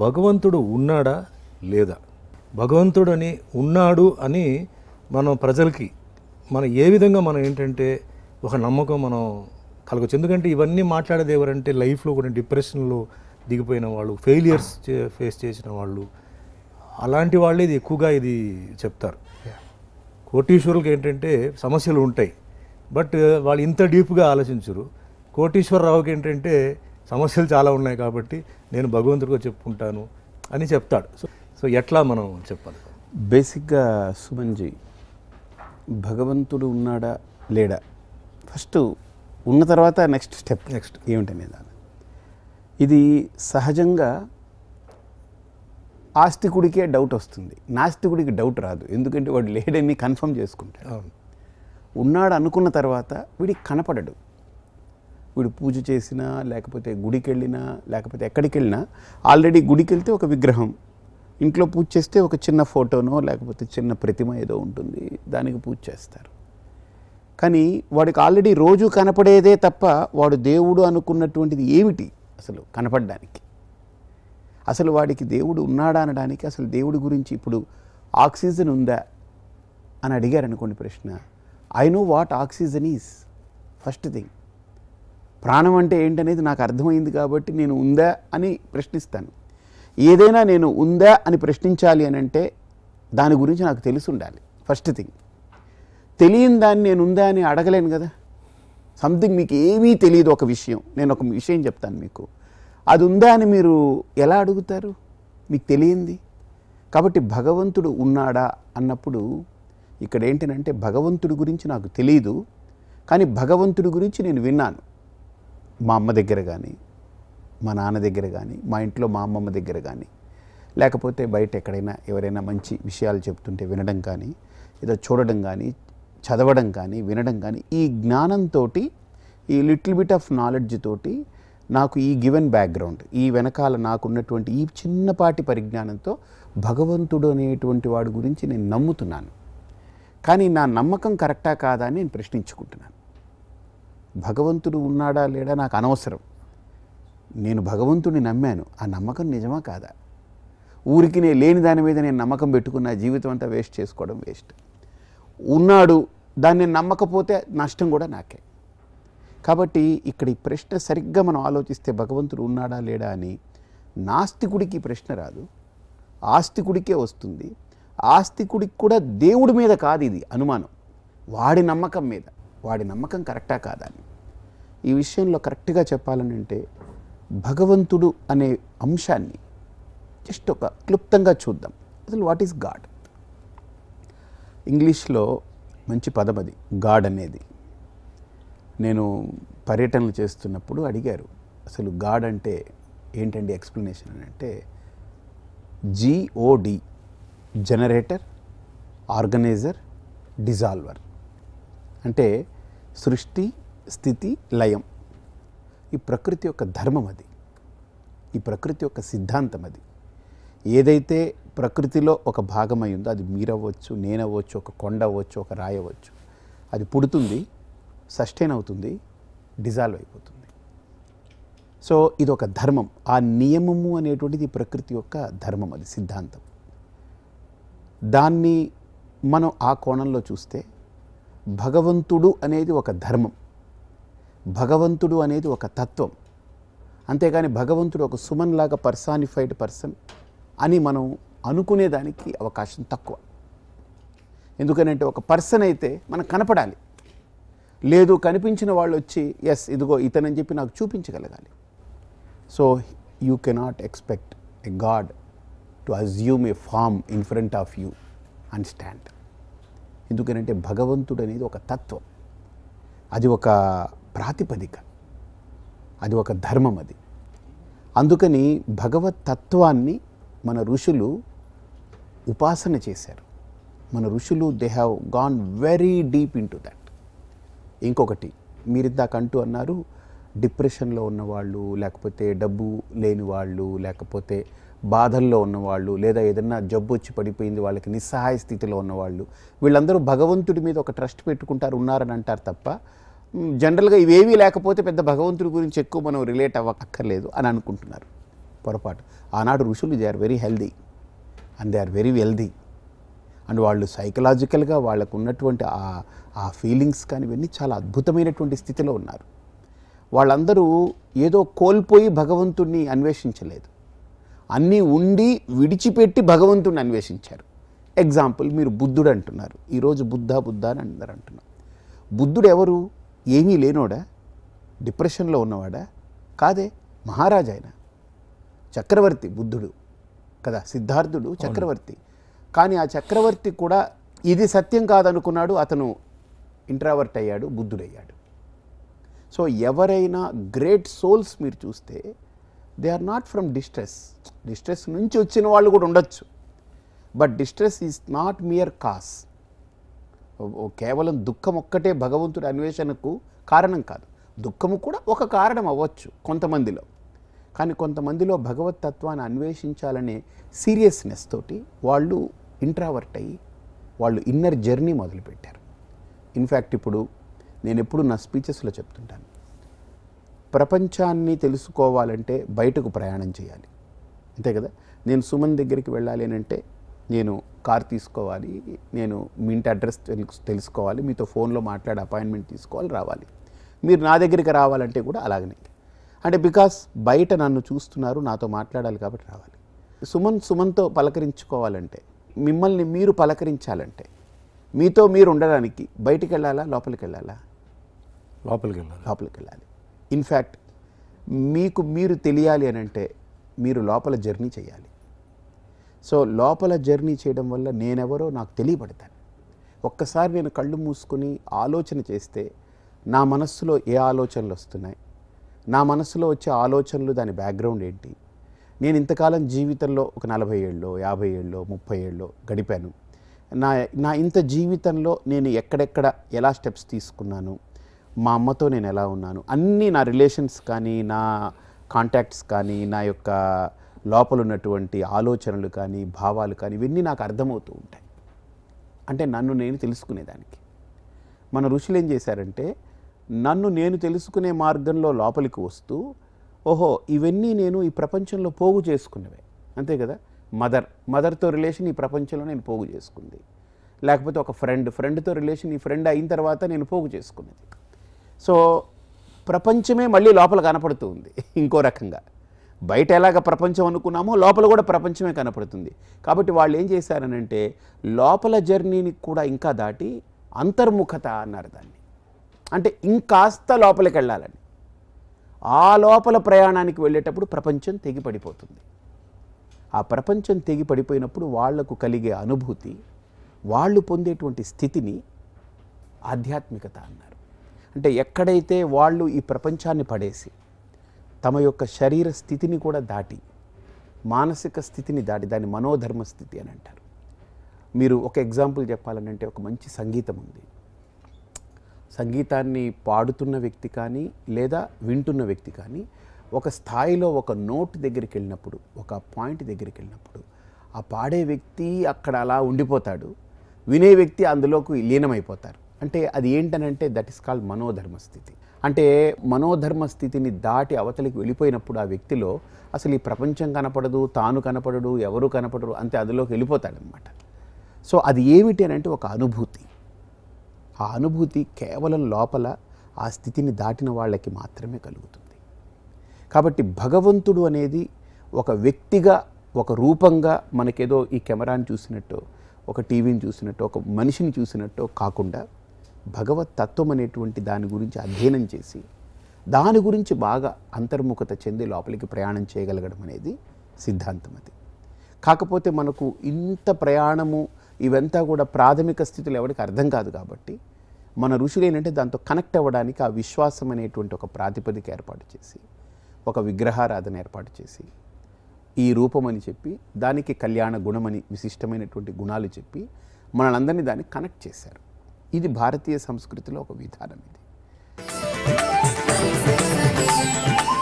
భగవంతుడు ఉన్నాడా లేదా భగవంతుడు అని ఉన్నాడు అని మనం ప్రజలకి మనం ఏ విధంగా మనం ఏంటంటే ఒక నమ్మకం మనం కలగచ్చు ఎందుకంటే ఇవన్నీ మాట్లాడేది ఎవరంటే లైఫ్లో కూడా డిప్రెషన్లో దిగిపోయిన వాళ్ళు ఫెయిలియర్స్ ఫేస్ చేసిన వాళ్ళు అలాంటి వాళ్ళే ఇది ఎక్కువగా ఇది చెప్తారు కోటీశ్వరులకు ఏంటంటే సమస్యలు ఉంటాయి బట్ వాళ్ళు ఇంత డీప్గా ఆలోచించరు కోటీశ్వరరావుకి ఏంటంటే సమస్యలు చాలా ఉన్నాయి కాబట్టి నేను భగవంతుడిగా చెప్పుకుంటాను అని చెప్తాడు సో సో ఎట్లా మనం చెప్పాలి బేసిక్గా సుమన్జీ భగవంతుడు ఉన్నాడా లేడా ఫస్ట్ ఉన్న తర్వాత నెక్స్ట్ స్టెప్ Next. ఏమిటనే దాని ఇది సహజంగా ఆస్తికుడికే డౌట్ వస్తుంది నాస్తికుడికి డౌట్ రాదు ఎందుకంటే వాడు లేడని కన్ఫర్మ్ చేసుకుంటాడు అవును ఉన్నాడు అనుకున్న తర్వాత వీడికి కనపడడు వీడు పూజ చేసినా లేకపోతే గుడికి వెళ్ళినా లేకపోతే ఎక్కడికి వెళ్ళినా ఆల్రెడీ గుడికి వెళ్తే ఒక విగ్రహం ఇంట్లో పూజ చేస్తే ఒక చిన్న ఫోటోనో లేకపోతే చిన్న ప్రతిమ ఏదో ఉంటుంది దానికి పూజ చేస్తారు కానీ వాడికి ఆల్రెడీ రోజు కనపడేదే తప్ప వాడు దేవుడు అనుకున్నటువంటిది ఏమిటి అసలు కనపడడానికి అసలు వాడికి దేవుడు ఉన్నాడా అనడానికి అసలు దేవుడి గురించి ఇప్పుడు ఆక్సిజన్ ఉందా అని అడిగారు అనుకోండి ప్రశ్న I know what oxygen is first thing ప్రాణం అంటే ఏంటనేది నాకు అర్థమైంది కాబట్టి నేను ఉందా అని ప్రశ్నిస్తాను ఏదైనా నేను ఉందా అని ప్రశ్నించాలి అని అంటే దాని గురించి నాకు తెలిసి ఉండాలి ఫస్ట్ థింగ్ తెలియని దాన్ని నేను ఉందా అని అడగలేను కదా సంథింగ్ మీకు ఏమీ తెలియదు ఒక విషయం నేను ఒక విషయం చెప్తాను మీకు అది ఉందా అని మీరు ఎలా అడుగుతారు మీకు తెలియంది కాబట్టి భగవంతుడు ఉన్నాడా అన్నప్పుడు ఇక్కడ ఏంటంటే భగవంతుడి గురించి నాకు తెలియదు కానీ భగవంతుడి గురించి నేను విన్నాను మా అమ్మ దగ్గర కానీ మా నాన్న దగ్గర కానీ మా ఇంట్లో మా అమ్మమ్మ దగ్గర కానీ లేకపోతే బయట ఎక్కడైనా ఎవరైనా మంచి విషయాలు చెప్తుంటే వినడం కానీ ఏదో చూడడం కానీ చదవడం కానీ వినడం కానీ ఈ జ్ఞానంతో ఈ లిటిల్ బిట్ ఆఫ్ నాలెడ్జ్ తోటి నాకు ఈ గివెన్ బ్యాక్గ్రౌండ్ ఈ వెనకాల నాకున్నటువంటి ఈ చిన్నపాటి పరిజ్ఞానంతో భగవంతుడు అనేటువంటి వాడి గురించి నేను నమ్ముతున్నాను కానీ నా నమ్మకం కరెక్టా కాదా అని నేను ప్రశ్నించుకుంటున్నాను భగవంతుడు ఉన్నాడా లేడా నాకు అనవసరం నేను భగవంతుడిని నమ్మాను ఆ నమ్మకం నిజమా కాదా ఊరికి నేను లేని దాని మీద నేను నమ్మకం పెట్టుకున్న జీవితం అంతా వేస్ట్ చేసుకోవడం వేస్ట్ ఉన్నాడు దాన్ని నేను నమ్మకపోతే నష్టం కూడా నాకే కాబట్టి ఇక్కడ ఈ ప్రశ్న సరిగ్గా మనం ఆలోచిస్తే భగవంతుడు ఉన్నాడా లేడా అని నాస్తికుడికి ఈ ప్రశ్న రాదు ఆస్తికుడికే వస్తుంది ఆస్తికుడికి కూడా దేవుడి మీద కాదు ఇది అనుమానం వాడి నమ్మకం మీద వాడి నమ్మకం కరెక్టా కాదా అని ఈ విషయంలో కరెక్ట్గా చెప్పాలని అంటే భగవంతుడు అనే అంశాన్ని జస్ట్ ఒక క్లుప్తంగా చూద్దాం అసలు వాట్ ఈస్ గాడ్ ఇంగ్లీష్లో మంచి పదం అది గాడ్ అనేది నేను పర్యటనలు చేస్తున్నప్పుడు అడిగారు అసలు గాడ్ అంటే ఏంటండి ఎక్స్ప్లెనేషన్ అని అంటే జిఓడి జనరేటర్ ఆర్గనైజర్ డిజాల్వర్ అంటే సృష్టి స్థితి లయం ఈ ప్రకృతి యొక్క ధర్మం అది ఈ ప్రకృతి యొక్క సిద్ధాంతం అది ఏదైతే ప్రకృతిలో ఒక భాగమై ఉందో అది మీరవ్వచ్చు నేనవ్వచ్చు ఒక కొండ అవ్వచ్చు ఒక రాయి అవ్వచ్చు అది పుడుతుంది సస్టైన్ అవుతుంది డిజాల్వ్ అయిపోతుంది సో ఇది ఒక ధర్మం ఆ నియమము అనేటువంటిది ప్రకృతి యొక్క ధర్మం అది సిద్ధాంతం దాన్ని మనం ఆ కోణంలో చూస్తే భగవంతుడు అనేది ఒక ధర్మం భగవంతుడు అనేది ఒక తత్వం అంతేగాని భగవంతుడు ఒక సుమన్ లాగా పర్సానిఫైడ్ పర్సన్ అని మనం అనుకునేదానికి అవకాశం తక్కువ ఎందుకనంటే ఒక పర్సన్ అయితే మనకు కనపడాలి లేదు కనిపించిన వాళ్ళు వచ్చి ఎస్ ఇదిగో ఇతనని చెప్పి నాకు చూపించగలగాలి so you cannot expect a god to assume a form in front of you and stand ఎందుకనంటే భగవంతుడు అనేది ఒక తత్వం అది ఒక ప్రాతిపదిక అది ఒక ధర్మం అది అందుకని భగవత్ తత్వాన్ని మన ఋషులు ఉపాసన చేశారు మన ఋషులు they have gone very deep into that ఇంకొకటి మీరు ఇందాక అంటూ అన్నారు డిప్రెషన్లో ఉన్నవాళ్ళు లేకపోతే డబ్బు లేని వాళ్ళు లేకపోతే బాధల్లో ఉన్నవాళ్ళు లేదా ఏదన్నా జబ్బు వచ్చి పడిపోయింది వాళ్ళకి నిస్సహాయ స్థితిలో ఉన్నవాళ్ళు వీళ్ళందరూ భగవంతుడి మీద ఒక ట్రస్ట్ పెట్టుకుంటారు ఉన్నారని అంటారు తప్ప మ్, జనరల్గా ఇవేవీ లేకపోతే పెద్ద భగవంతుడి గురించి ఎక్కువ మనం రిలేట్ అవ్వక్కర్లేదు అని అనుకుంటున్నారు పొరపాటు ఆనాడు ఋషులు they are very healthy and they are very wealthy and వాళ్ళు సైకలాజికల్గా వాళ్ళకు ఉన్నటువంటి ఆ ఆ ఫీలింగ్స్ కానీ ఇవన్నీ చాలా అద్భుతమైనటువంటి స్థితిలో ఉన్నారు వాళ్ళందరూ ఏదో కోల్పోయి భగవంతుణ్ణి అన్వేషించలేదు అన్నీ ఉండి విడిచిపెట్టి భగవంతుణ్ణి అన్వేషించారు ఎగ్జాంపుల్ మీరు బుద్ధుడు అంటున్నారు ఈరోజు బుద్ధ బుద్ధ అని అందరు అంటున్నారు బుద్ధుడు ఎవరు ఏమీ లేనోడా డిప్రెషన్లో ఉన్నవాడా కాదే మహారాజా ఆయన చక్రవర్తి బుద్ధుడు కదా సిద్ధార్థుడు చక్రవర్తి కానీ ఆ చక్రవర్తి కూడా ఇది సత్యం కాదనుకున్నాడు అతను ఇంట్రావర్ట్ అయ్యాడు బుద్ధుడయ్యాడు సో ఎవరైనా గ్రేట్ సోల్స్ మీరు చూస్తే they are not from distress distress నుంచి వచ్చిన వాళ్ళు కూడా ఉండొచ్చు but distress is not mere cause కేవలం దుఃఖం ఒక్కటే భగవంతుడి అన్వేషణకు కారణం కాదు దుఃఖము కూడా ఒక కారణం అవ్వచ్చు కొంతమందిలో కానీ కొంతమందిలో భగవత్ తత్వాన్ని అన్వేషించాలనే సీరియస్నెస్ తోటి వాళ్ళు ఇంట్రావర్ట్ అయ్యి వాళ్ళు ఇన్నర్ జర్నీ మొదలుపెట్టారు ఇన్ఫ్యాక్ట్ ఇప్పుడు నేను ఎప్పుడు నా స్పీచెస్లో చెప్తుంటాను ప్రపంచాన్ని తెలుసుకోవాలంటే బయటకు ప్రయాణం చేయాలి అంతే కదా నేను సుమన్ దగ్గరికి వెళ్ళాలి అని అంటే నేను కార్ తీసుకోవాలి నేను మీ ఇంటి అడ్రస్ తెలుసు తెలుసుకోవాలి మీతో ఫోన్లో మాట్లాడే అపాయింట్మెంట్ తీసుకోవాలి రావాలి మీరు నా దగ్గరికి రావాలంటే కూడా అలాగనే అంటే బికాస్ బయట నన్ను చూస్తున్నారు నాతో మాట్లాడాలి కాబట్టి రావాలి సుమన్ సుమన్తో పలకరించుకోవాలంటే మిమ్మల్ని మీరు పలకరించాలంటే మీతో మీరు ఉండడానికి బయటికి వెళ్ళాలా లోపలికి వెళ్ళాలా లోపలికి వెళ్ళాలి లోపలికి వెళ్ళాలి ఇన్ఫ్యాక్ట్ మీకు మీరు తెలియాలి అని అంటే మీరు లోపల జర్నీ చేయాలి సో లోపల జర్నీ చేయడం వల్ల నేనెవరో నాకు తెలియబడతాను ఒక్కసారి నేను కళ్ళు మూసుకొని ఆలోచన చేస్తే నా మనస్సులో ఏ ఆలోచనలు వస్తున్నాయి నా మనస్సులో వచ్చే ఆలోచనలు దాని బ్యాక్గ్రౌండ్ ఏంటి నేను ఇంతకాలం జీవితంలో ఒక నలభై ఏళ్ళు యాభై ఏళ్ళు ముప్పై ఏళ్ళు గడిపాను నా నా ఇంత జీవితంలో నేను ఎక్కడెక్కడ ఎలా స్టెప్స్ తీసుకున్నాను మా అమ్మతో నేను ఎలా ఉన్నాను అన్నీ నా రిలేషన్స్ కానీ నా కాంటాక్ట్స్ కానీ నా యొక్క లోపల ఉన్నటువంటి ఆలోచనలు కానీ భావాలు కానీ ఇవన్నీ నాకు అర్థమవుతూ ఉంటాయి అంటే నన్ను నేను తెలుసుకునేదానికి మన ఋషులు ఏం చేశారంటే నన్ను నేను తెలుసుకునే మార్గంలో లోపలికి వస్తూ ఓహో ఇవన్నీ నేను ఈ ప్రపంచంలో పోగు చేసుకున్నవే అంతే కదా మదర్ మదర్తో రిలేషన్ ఈ ప్రపంచంలో నేను పోగు చేసుకుంది లేకపోతే ఒక ఫ్రెండ్ ఫ్రెండ్తో రిలేషన్ ఈ ఫ్రెండ్ అయిన తర్వాత నేను పోగు చేసుకున్నది సో ప్రపంచమే మళ్ళీ లోపల కనపడుతూ ఉంది ఇంకో రకంగా బయట ఎలాగ ప్రపంచం అనుకున్నామో లోపల కూడా ప్రపంచమే కనపడుతుంది కాబట్టి వాళ్ళు ఏం చేశారనంటే లోపల జర్నీని కూడా ఇంకా దాటి అంతర్ముఖత అన్నారు దాన్ని అంటే ఇంకాస్త లోపలికి వెళ్ళాలని ఆ లోపల ప్రయాణానికి వెళ్ళేటప్పుడు ప్రపంచం తెగి పడిపోతుంది ఆ ప్రపంచం తెగి పడిపోయినప్పుడు వాళ్లకు కలిగే అనుభూతి వాళ్ళు పొందేటువంటి స్థితిని ఆధ్యాత్మికత అన్నారు అంటే ఎక్కడైతే వాళ్ళు ఈ ప్రపంచాన్ని పడేసి తమ యొక్క శరీర స్థితిని కూడా దాటి మానసిక స్థితిని దాటి దాని మనోధర్మ స్థితి అని అంటారు మీరు ఒక ఎగ్జాంపుల్ చెప్పాలనంటే ఒక మంచి సంగీతం ఉంది సంగీతాన్ని పాడుతున్న వ్యక్తి కానీ లేదా వింటున్న వ్యక్తి కానీ ఒక స్థాయిలో ఒక నోట్ దగ్గరికి వెళ్ళినప్పుడు ఒక పాయింట్ దగ్గరికి వెళ్ళినప్పుడు ఆ పాడే వ్యక్తి అక్కడ అలా ఉండిపోతాడు వినే వ్యక్తి అందులోకి లీనమైపోతారు అంటే అది ఏంటనంటే దట్ ఇస్ కాల్డ్ మనోధర్మ స్థితి అంటే మనోధర్మ స్థితిని దాటి అవతలికి వెళ్ళిపోయినప్పుడు ఆ వ్యక్తిలో అసలు ఈ ప్రపంచం కనపడదు తాను కనపడడు ఎవరు కనపడరు అంతే అందులోకి వెళ్ళిపోతాడనమాట సో అది ఏమిటి అని అంటే ఒక అనుభూతి ఆ అనుభూతి కేవలం లోపల ఆ స్థితిని దాటిన వాళ్ళకి మాత్రమే కలుగుతుంది కాబట్టి భగవంతుడు అనేది ఒక వ్యక్తిగా ఒక రూపంగా మనకేదో ఈ కెమెరాని చూసినట్టు ఒక టీవీని చూసినట్టు ఒక మనిషిని చూసినట్టు కాకుండా భగవత్ తత్వం అనేటువంటి దాని గురించి అధ్యయనం చేసి దాని గురించి బాగా అంతర్ముఖత చెంది లోపలికి ప్రయాణం చేయగలగడం అనేది సిద్ధాంతం అది కాకపోతే మనకు ఇంత ప్రయాణము ఇవంతా కూడా ప్రాథమిక స్థితులు ఎవరికి అర్థం కాదు కాబట్టి మన ఋషులు ఏంటంటే దాంతో కనెక్ట్ అవ్వడానికి ఆ విశ్వాసం అనేటువంటి ఒక ప్రాతిపదిక ఏర్పాటు చేసి ఒక విగ్రహారాధన ఏర్పాటు చేసి ఈ రూపం అని చెప్పి దానికి కళ్యాణ గుణమని విశిష్టమైనటువంటి గుణాలు చెప్పి మనలందరినీ దాన్ని కనెక్ట్ చేశారు ఇది భారతీయ సంస్కృతిలో ఒక విధానం ఇది